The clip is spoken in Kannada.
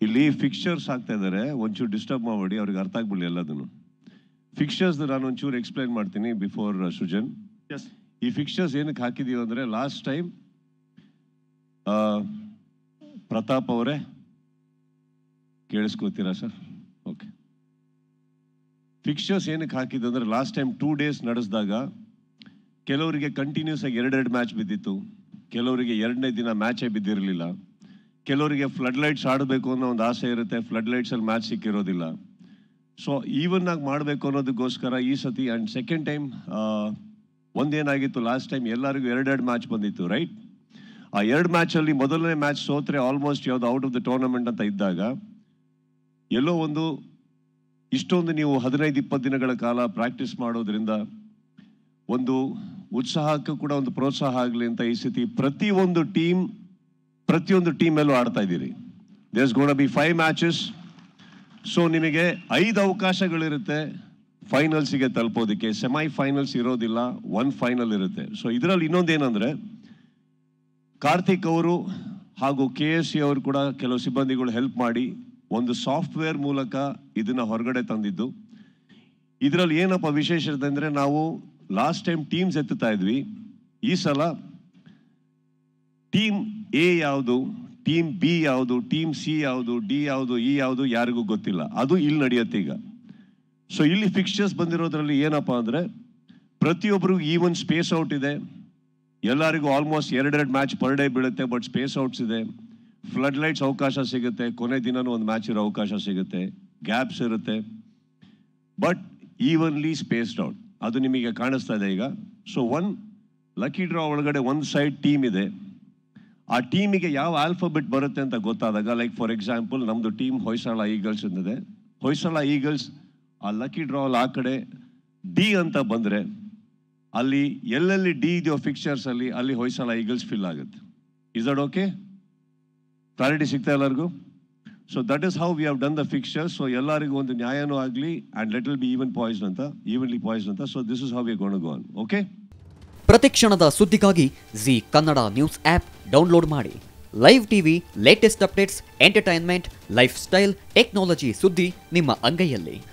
ಇಲ್ಲಿ ಫಿಕ್ಚರ್ಸ್ ಆಗ್ತಾ ಇದ್ದಾರೆ ಒಂಚೂರು ಡಿಸ್ಟರ್ಬ್ ಮಾಡಬೇಡಿ ಅವ್ರಿಗೆ ಅರ್ಥ ಆಗ್ಬಿಡಲಿ ಎಲ್ಲದನ್ನು ಫಿಕ್ಚರ್ಸ್ ನಾನು ಒಂಚೂರು ಎಕ್ಸ್ಪ್ಲೈನ್ ಮಾಡ್ತೀನಿ ಬಿಫೋರ್ ಸುಜನ್ ಎಸ್ ಈ ಫಿಕ್ಚರ್ಸ್ ಏನಕ್ಕೆ ಹಾಕಿದೀವಿ ಅಂದರೆ ಲಾಸ್ಟ್ ಟೈಮ್ ಪ್ರತಾಪ್ ಅವರೇ ಕೇಳಿಸ್ಕೋತೀರಾ ಸರ್ ಓಕೆ ಫಿಕ್ಚರ್ಸ್ ಏನಕ್ಕೆ ಹಾಕಿದ್ದು ಅಂದರೆ ಲಾಸ್ಟ್ ಟೈಮ್ ಟೂ ಡೇಸ್ ನಡೆಸಿದಾಗ ಕೆಲವರಿಗೆ ಕಂಟಿನ್ಯೂಸ್ ಆಗಿ ಎರಡೆರಡು ಮ್ಯಾಚ್ ಬಿದ್ದಿತ್ತು ಕೆಲವರಿಗೆ ಎರಡನೇ ದಿನ ಮ್ಯಾಚೇ ಬಿದ್ದಿರಲಿಲ್ಲ ಕೆಲವರಿಗೆ ಫ್ಲಡ್ ಲೈಟ್ಸ್ ಆಡಬೇಕು ಅನ್ನೋ ಒಂದು ಆಸೆ ಇರುತ್ತೆ ಫ್ಲಡ್ ಲೈಟ್ಸಲ್ಲಿ ಮ್ಯಾಚ್ ಸಿಕ್ಕಿರೋದಿಲ್ಲ ಸೊ ಈವನ್ ಆಗಿ ಮಾಡಬೇಕು ಅನ್ನೋದಕ್ಕೋಸ್ಕರ ಈ ಸತಿ ಆ್ಯಂಡ್ ಸೆಕೆಂಡ್ ಟೈಮ್ ಒಂದೇನಾಗಿತ್ತು ಲಾಸ್ಟ್ ಟೈಮ್ ಎಲ್ಲರಿಗೂ ಎರಡೆರಡು ಮ್ಯಾಚ್ ಬಂದಿತ್ತು ರೈಟ್ ಆ ಎರಡು ಮ್ಯಾಚಲ್ಲಿ ಮೊದಲನೇ ಮ್ಯಾಚ್ ಸೋತ್ರೆ ಆಲ್ಮೋಸ್ಟ್ ಯಾವುದು ಔಟ್ ಆಫ್ ದ ಟೂರ್ನಮೆಂಟ್ ಅಂತ ಇದ್ದಾಗ ಎಲ್ಲೋ ಒಂದು ಇಷ್ಟೊಂದು ನೀವು ಹದಿನೈದು ಇಪ್ಪತ್ತು ದಿನಗಳ ಕಾಲ ಪ್ರಾಕ್ಟೀಸ್ ಮಾಡೋದ್ರಿಂದ ಒಂದು ಉತ್ಸಾಹಕ್ಕೂ ಕೂಡ ಒಂದು ಪ್ರೋತ್ಸಾಹ ಆಗಲಿ ಅಂತ ಈ ಸತಿ ಪ್ರತಿಯೊಂದು ಟೀಮ್ ಪ್ರತಿಯೊಂದು ಟೀಮಲ್ಲೂ ಆಡ್ತಾ ಇದ್ದೀರಿ there's gonna be five matches so ನಿಮಗೆ ಐದು ಅವಕಾಶಗಳಿರುತ್ತೆ ಫೈನಲ್ಸಿಗೆ ತಲುಪೋದಕ್ಕೆ ಸೆಮೈ ಫೈನಲ್ಸ್ ಇರೋದಿಲ್ಲ ಒನ್ ಫೈನಲ್ ಇರುತ್ತೆ ಸೊ ಇದರಲ್ಲಿ ಇನ್ನೊಂದೇನೆಂದ್ರೆ ಕಾರ್ತಿಕ್ ಅವರು ಹಾಗೂ ಕೆ ಎಸ್ ಸಿ ಅವರು ಕೂಡ ಕೆಲವು ಸಿಬ್ಬಂದಿಗಳು ಹೆಲ್ಪ್ ಮಾಡಿ ಒಂದು ಸಾಫ್ಟ್ವೇರ್ ಮೂಲಕ ಇದನ್ನ ಹೊರಗಡೆ ತಂದಿದ್ದು ಇದರಲ್ಲಿ ಏನಪ್ಪ ವಿಶೇಷತೆ ಅಂದರೆ ನಾವು ಲಾಸ್ಟ್ ಟೈಮ್ ಟೀಮ್ಸ್ ಎತ್ತುತ್ತಾ ಇದ್ವಿ ಈ ಸಲ ಟೀಮ್ ಎ ಯಾವುದು ಟೀಮ್ ಬಿ ಯಾವುದು ಟೀಮ್ ಸಿ ಯಾವುದು ಡಿ ಯಾವುದು ಇ ಯಾವುದು ಯಾರಿಗೂ ಗೊತ್ತಿಲ್ಲ ಅದು ಇಲ್ಲಿ ನಡೆಯುತ್ತೆ ಈಗ ಸೊ ಇಲ್ಲಿ ಫಿಕ್ಚರ್ಸ್ ಬಂದಿರೋದ್ರಲ್ಲಿ ಏನಪ್ಪ ಅಂದರೆ ಪ್ರತಿಯೊಬ್ಬರಿಗೂ ಈವನ್ ಸ್ಪೇಸ್ ಔಟ್ ಇದೆ ಎಲ್ಲರಿಗೂ ಆಲ್ಮೋಸ್ಟ್ ಎರಡೆರಡು ಮ್ಯಾಚ್ ಪರ್ ಡೇ ಬೀಳುತ್ತೆ ಬಟ್ ಸ್ಪೇಸ್ ಔಟ್ಸ್ ಇದೆ ಫ್ಲಡ್ ಲೈಟ್ಸ್ ಅವಕಾಶ ಸಿಗುತ್ತೆ ಕೊನೆ ದಿನನೂ ಒಂದು ಮ್ಯಾಚ್ ಇರೋ ಅವಕಾಶ ಸಿಗುತ್ತೆ ಗ್ಯಾಪ್ಸ್ ಇರುತ್ತೆ ಬಟ್ ಈವನ್ಲಿ ಸ್ಪೇಸ್ಡ್ ಔಟ್ ಅದು ನಿಮಗೆ ಕಾಣಿಸ್ತಾ ಇದೆ ಈಗ ಸೊ ಒನ್ ಲಕ್ಕಿ ಡ್ರಾ ಒಳಗಡೆ ಒಂದು ಸೈಡ್ ಟೀಮ್ ಇದೆ ಆ ಟೀಮಿಗೆ ಯಾವ ಆಲ್ಫಾಬೆಟ್ ಬರುತ್ತೆ ಅಂತ ಗೊತ್ತಾದಾಗ ಲೈಕ್ ಫಾರ್ ಎಕ್ಸಾಂಪಲ್ ನಮ್ಮದು ಟೀಮ್ ಹೊಯ್ಸಳ ಈಗಲ್ಸ್ ಅಂತಿದೆ ಹೊಯ್ಸಳ ಈಗಲ್ಸ್ ಆ ಲಕ್ಕಿ ಡ್ರಾಲ್ ಆ ಕಡೆ ಡಿ ಅಂತ ಬಂದರೆ ಅಲ್ಲಿ ಎಲ್ಲೆಲ್ಲಿ ಡಿ ಇದೆಯೋ ಫಿಕ್ಚರ್ಸ್ ಅಲ್ಲಿ ಅಲ್ಲಿ ಹೊಯ್ಸಳ ಈಗಲ್ಸ್ ಫಿಲ್ ಆಗುತ್ತೆ ಇಸ್ ದಟ್ ಓಕೆ ಕ್ಲಾರಿಟಿ ಸಿಗ್ತಾ ಎಲ್ಲರಿಗೂ so that is how we have done the fixtures so ಎಲ್ಲರಿಗೂ ಒಂದು ನ್ಯಾಯನೂ ಆಗಲಿ and let will be even poison ಅಂತ ಈವನ್ಲಿ ಪಾಯ್ಸನ್ ಅಂತ so this is how we gonna gone okay ಪ್ರತಿಕ್ಷಣದ ಸುದ್ದಿಗಾಗಿ Zee Kannada news app download ಮಾಡಿ live TV latest updates entertainment lifestyle technology ಸುದ್ದಿ ನಿಮ್ಮ ಅಂಗೈಯಲ್ಲಿ